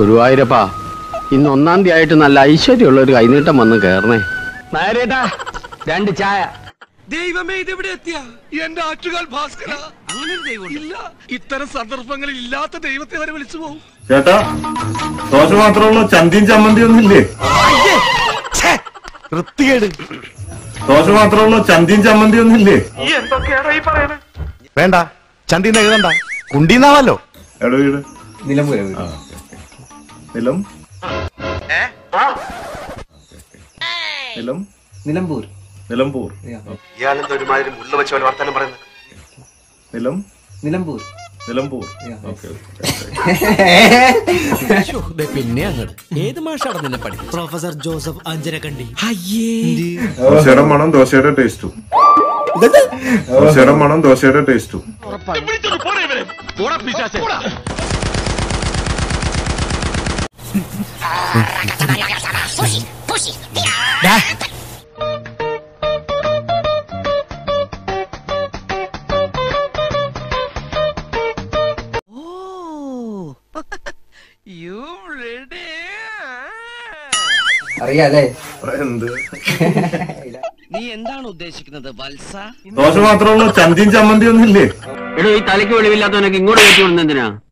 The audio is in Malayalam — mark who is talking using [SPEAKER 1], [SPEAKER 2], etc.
[SPEAKER 1] ഗുരുവായൂരപ്പാ ഇന്ന് ഒന്നാം തീയതി ആയിട്ട് നല്ല ഐശ്വര്യമുള്ള ഒരു കൈനീട്ടം വന്ന് കേറണേ നായരേട്ടാ രണ്ട് ചായ
[SPEAKER 2] ദൈവമേ ഇതെവിടെ എത്തിയ എന്റെ ആറ്റുകാൽ ഭാസ്കര അങ്ങനെ ഒരു ദൈവം ഇല്ല ഇത്തരം സന്ദർഭങ്ങളിൽ ഇല്ലാത്ത ദൈവത്തെ വരെ വിളിച്ചു പോകും
[SPEAKER 3] ചേട്ടാ ദോശ മാത്രമുള്ള ചന്തിയും ചമ്മന്തി ഒന്നും ഇല്ലേ
[SPEAKER 2] വൃത്തികേട്
[SPEAKER 3] ദോശ മാത്രമുള്ള ചന്തിയും ചമ്മന്തി ഒന്നും ഇല്ലേ
[SPEAKER 4] വേണ്ട ചന്തിന്ന് എഴുതണ്ട കുണ്ടീന്നാവല്ലോ
[SPEAKER 3] എവിടെ വീട്
[SPEAKER 5] നിലമ്പൂര്
[SPEAKER 3] നിലം നിലം
[SPEAKER 5] നിലമ്പൂർ
[SPEAKER 3] നിലമ്പൂർ
[SPEAKER 4] ഇയാളെന്താ ഒരുമാതിരി മുള്ള വെച്ച പോലെ വർത്താനം പറയുന്നത്
[SPEAKER 3] നിലം
[SPEAKER 5] നിലമ്പൂർ
[SPEAKER 3] നിലമ്പൂർ ഓക്കെ
[SPEAKER 2] പിന്നെ അങ്ങോട്ട് ഏത് മാഷാണ് നിന്നെ പഠിക്കും
[SPEAKER 6] പ്രൊഫസർ ജോസഫ് അഞ്ചരക്കണ്ടി
[SPEAKER 3] ദോശയുടെ മണം ദോശയുടെ ടേസ്റ്റും ദോശയുടെ മണം ദോശയുടെ ടേസ്റ്റും
[SPEAKER 5] അറിയാലേ
[SPEAKER 3] എന്ത്
[SPEAKER 2] നീ എന്താണ് ഉദ്ദേശിക്കുന്നത് വത്സ
[SPEAKER 3] ദോശ മാത്രമുള്ള ചന്തിയും ചമ്മന്തി ഒന്നും ഇല്ലേ
[SPEAKER 1] എടോ ഈ തലയ്ക്ക് വെളിവില്ലാത്തവനൊക്കെ ഇങ്ങോട്ട് കയറ്റി വിടുന്ന എന്തിനാ